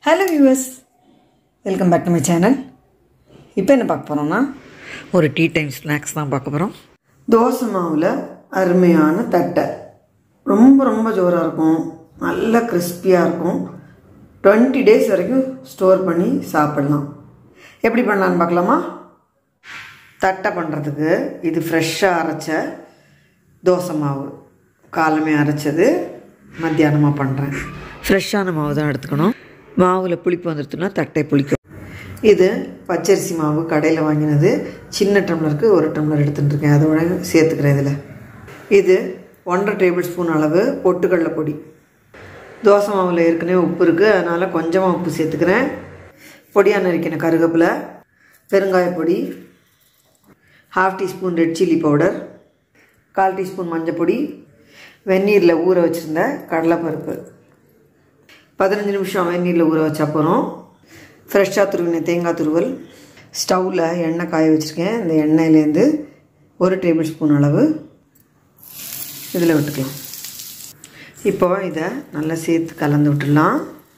hello viewers welcome back to my channel இப்போ என்ன பார்க்க போகிறோம்னா ஒரு டீ டைம் ஸ்நாக்ஸ் தான் பார்க்க போகிறோம் தோசை மாவில் அருமையான தட்டை ரொம்ப ரொம்ப ஜோராக இருக்கும் நல்ல கிறிஸ்பியாக இருக்கும் டுவெண்ட்டி டேஸ் வரைக்கும் ஸ்டோர் பண்ணி சாப்பிடலாம் எப்படி பண்ணலான்னு பார்க்கலாமா தட்டை பண்ணுறதுக்கு இது ஃப்ரெஷ்ஷாக அரைச்ச தோசை மாவு காலமே அரைச்சது மத்தியானமாக பண்ணுறேன் ஃப்ரெஷ்ஷான மாவு தான் எடுத்துக்கணும் மாவில் புளிப்பு வந்துடுச்சுன்னா தட்டை புளிக்கும் இது பச்சரிசி மாவு கடையில் வாங்கினது சின்ன டம்ளருக்கு ஒரு டம்ளர் எடுத்துகிட்டு இருக்கேன் அதோட சேர்த்துக்கிறேன் இதில் இது ஒன்றரை டேபிள் ஸ்பூன் அளவு பொட்டுக்கடலை பொடி தோசை மாவில் ஏற்கனவே உப்பு இருக்குது அதனால் கொஞ்சமாக உப்பு சேர்த்துக்கிறேன் பொடியாக நறுக்கின கருவேப்பிலை பெருங்காய பொடி half teaspoon red chilli powder கால் டீஸ்பூன் மஞ்சள் பொடி வெந்நீரில் ஊற வச்சுருந்த கடலைப்பருப்பு பதினஞ்சு நிமிஷம் வெந்நீரில் ஊற வச்ச அப்புறம் ஃப்ரெஷ்ஷாக துருவின தேங்காய் துருவல் ஸ்டவ்வில் எண்ணெய் காய வச்சுருக்கேன் இந்த எண்ணெயிலேருந்து ஒரு டேபிள் ஸ்பூன் அளவு இதில் விட்டுக்கலாம் இப்போ இதை நல்லா சேர்த்து கலந்து விட்டுடலாம்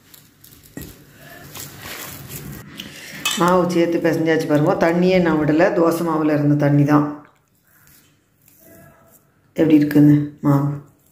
மாவு சேர்த்து பிசைஞ்சாச்சு பாருங்க தண்ணியே நான் விடலை தோசை மாவில் இருந்த தண்ணி தான் எப்படி இருக்குன்னு மாவு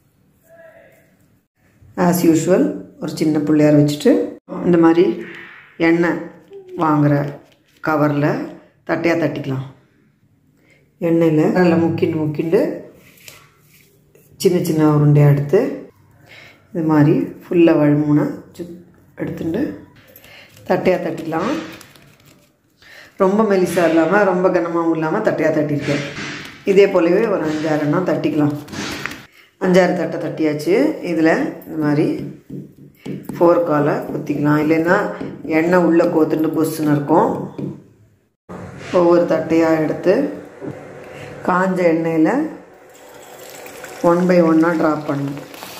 ஆஸ் யூஷுவல் ஒரு சின்ன பிள்ளையார் வச்சுட்டு இந்த மாதிரி எண்ணெய் வாங்குகிற கவரில் தட்டையாக தட்டிக்கலாம் எண்ணெயில் நல்லா முக்கிண்டு முக்கிண்டு சின்ன சின்ன உருண்டையாக எடுத்து இது மாதிரி ஃபுல்லாக வழுமுனை சு எடுத்துட்டு தட்டையாக தட்டிக்கலாம் ரொம்ப மெலிசாக இல்லாமல் ரொம்ப கனமாகவும் இல்லாமல் தட்டையாக தட்டியிருக்கேன் இதே போலவே ஒரு அஞ்சாறுனா தட்டிக்கலாம் அஞ்சாறு தட்டை தட்டியாச்சு இதில் இந்த மாதிரி ஃபோர்க்கால் குத்திக்கலாம் இல்லைன்னா எண்ணெய் உள்ளே கோத்துட்டு பொசுன்னு இருக்கும் ஒவ்வொரு தட்டையாக எடுத்து காஞ்ச எண்ணெயில் ஒன் பை ஒன்னாக ட்ராப் பண்ணணும்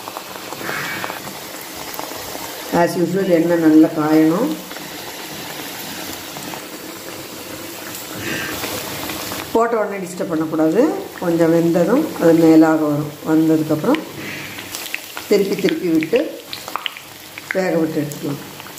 ஆஸ் யூஸ்வல் எண்ணெய் நல்லா காயணும் போட்ட உடனே டிஸ்டர்ப் பண்ணக்கூடாது கொஞ்சம் வெந்ததும் அது மேலாக வரும் வந்ததுக்கப்புறம் திருப்பி திருப்பி விட்டு வேக விட்டு எடுத்துக்கலாம்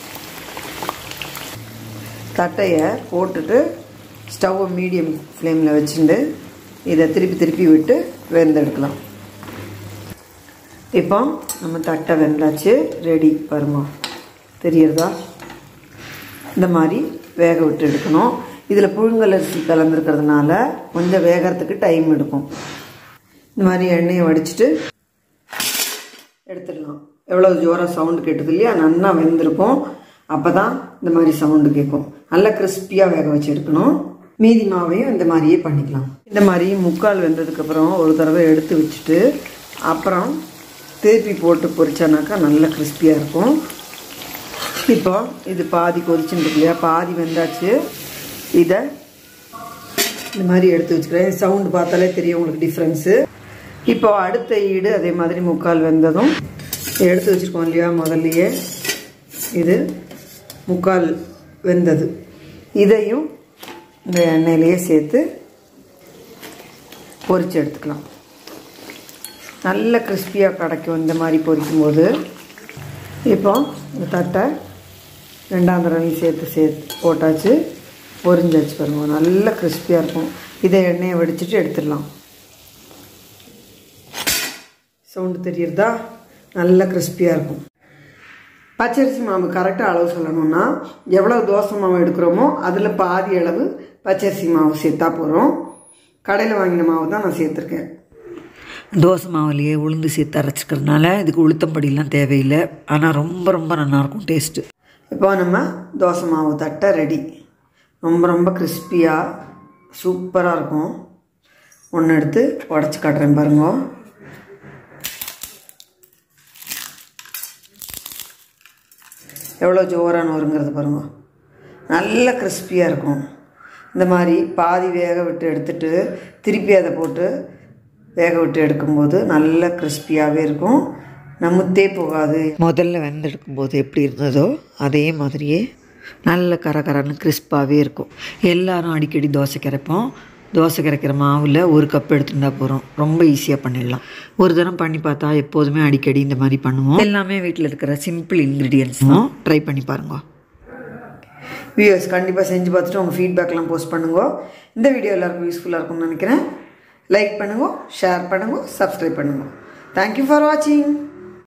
தட்டையை போட்டுட்டு ஸ்டவ்வை மீடியம் ஃப்ளேமில் வச்சுட்டு இதை திருப்பி திருப்பி விட்டு வெந்தெடுக்கலாம் இப்போ நம்ம தட்டை வெந்தாச்சு ரெடி பாருங்க தெரியறதா இந்த மாதிரி வேக விட்டு எடுக்கணும் இதில் புழுங்கல் அரிசி கலந்துருக்கிறதுனால கொஞ்சம் வேகிறதுக்கு டைம் எடுக்கும் இந்த மாதிரி எண்ணெயை வடிச்சிட்டு எடுத்துடலாம் எவ்வளோ ஜோராக சவுண்டு கேட்டது இல்லையா நல்லா வெந்திருக்கும் அப்போ தான் இந்த மாதிரி சவுண்டு கேட்கும் நல்லா கிறிஸ்பியாக வேக வச்சு எடுக்கணும் மீதி மாவையும் இந்த மாதிரியே பண்ணிக்கலாம் இந்த மாதிரி முக்கால் வெந்ததுக்கப்புறம் ஒரு தடவை எடுத்து வச்சுட்டு அப்புறம் திருப்பி போட்டு பொரிச்சானாக்கா நல்லா கிறிஸ்பியாக இருக்கும் இப்போ இது பாதி கொதிச்சுட்டு இல்லையா பாதி வெந்தாச்சு இதை இந்த மாதிரி எடுத்து வச்சுக்கிறேன் சவுண்டு பார்த்தாலே தெரியும் உங்களுக்கு டிஃப்ரென்ஸு இப்போ அடுத்த ஈடு அதே மாதிரி முக்கால் வெந்ததும் எடுத்து வச்சுருக்கோம் இல்லையா முதல்லையே இது முக்கால் வெந்தது இதையும் இந்த எண்ணெயிலேயே சேர்த்து பொரித்து எடுத்துக்கலாம் நல்ல கிறிஸ்பியாக கிடைக்கும் இந்த மாதிரி பொரிக்கும்போது இப்போ இந்த தட்டை ரெண்டாம் தடவையும் சேர்த்து சேர்த்து போட்டாச்சு பொரிஞ்சாச்சு பாருங்க நல்ல கிறிஸ்பியாக இருக்கும் இதை எண்ணெயை வடிச்சிட்டு எடுத்துடலாம் சவுண்டு தெரியுறதா நல்ல கிறிஸ்பியாக இருக்கும் பச்சரிசி மாவு கரெக்டாக அளவு சொல்லணும்னா எவ்வளோ தோசை மாவு எடுக்கிறோமோ அதில் பாதி அளவு பச்சரிசி மாவு சேர்த்தா போகிறோம் கடையில் வாங்கின மாவு தான் நான் சேர்த்துருக்கேன் தோசை மாவுலேயே உளுந்து சேர்த்து அரைச்சிக்கிறதுனால இதுக்கு உளுத்தம்படிலாம் தேவையில்லை ஆனால் ரொம்ப ரொம்ப நல்லாயிருக்கும் டேஸ்ட்டு இப்போ நம்ம தோசை மாவு தட்டை ரெடி ரொம்ப ரொம்ப கிறிஸ்பியாக சூப்பராக இருக்கும் ஒன்று எடுத்து உடச்சி காட்டுறேன் பாருங்க எவ்வளோ ஜோரான வருங்கிறது பாருங்க நல்ல கிறிஸ்பியாக இருக்கும் இந்த மாதிரி பாதி வேக விட்டு எடுத்துட்டு திருப்பி அதை போட்டு வேக விட்டு எடுக்கும்போது நல்ல கிறிஸ்பியாகவே இருக்கும் நமுத்தே போகாது முதல்ல வெந்தெடுக்கும் போது எப்படி இருந்ததோ அதே மாதிரியே நல்ல கரகரன்னு கிறிஸ்பாகவே இருக்கும் எல்லாரும் அடிக்கடி தோசை கரைப்போம் தோசை கரைக்கிற மாவில் ஒரு கப் எடுத்துருந்தா போகிறோம் ரொம்ப ஈஸியாக பண்ணிடலாம் ஒரு தரம் பண்ணி பார்த்தா எப்போதுமே அடிக்கடி இந்த மாதிரி பண்ணுவோம் எல்லாமே வீட்டில் இருக்கிற சிம்பிள் இன்க்ரீடியன்ஸ் தான் ட்ரை பண்ணி பாருங்க வியூவர்ஸ் கண்டிப்பாக செஞ்சு பார்த்துட்டு உங்கள் ஃபீட்பேக்லாம் போஸ்ட் பண்ணுங்க இந்த வீடியோ எல்லாருக்கும் யூஸ்ஃபுல்லாக இருக்கும்னு நினைக்கிறேன் லைக் பண்ணுங்க ஷேர் பண்ணுங்க சப்ஸ்கிரைப் பண்ணுங்க தேங்க்யூ ஃபார் வாட்சிங்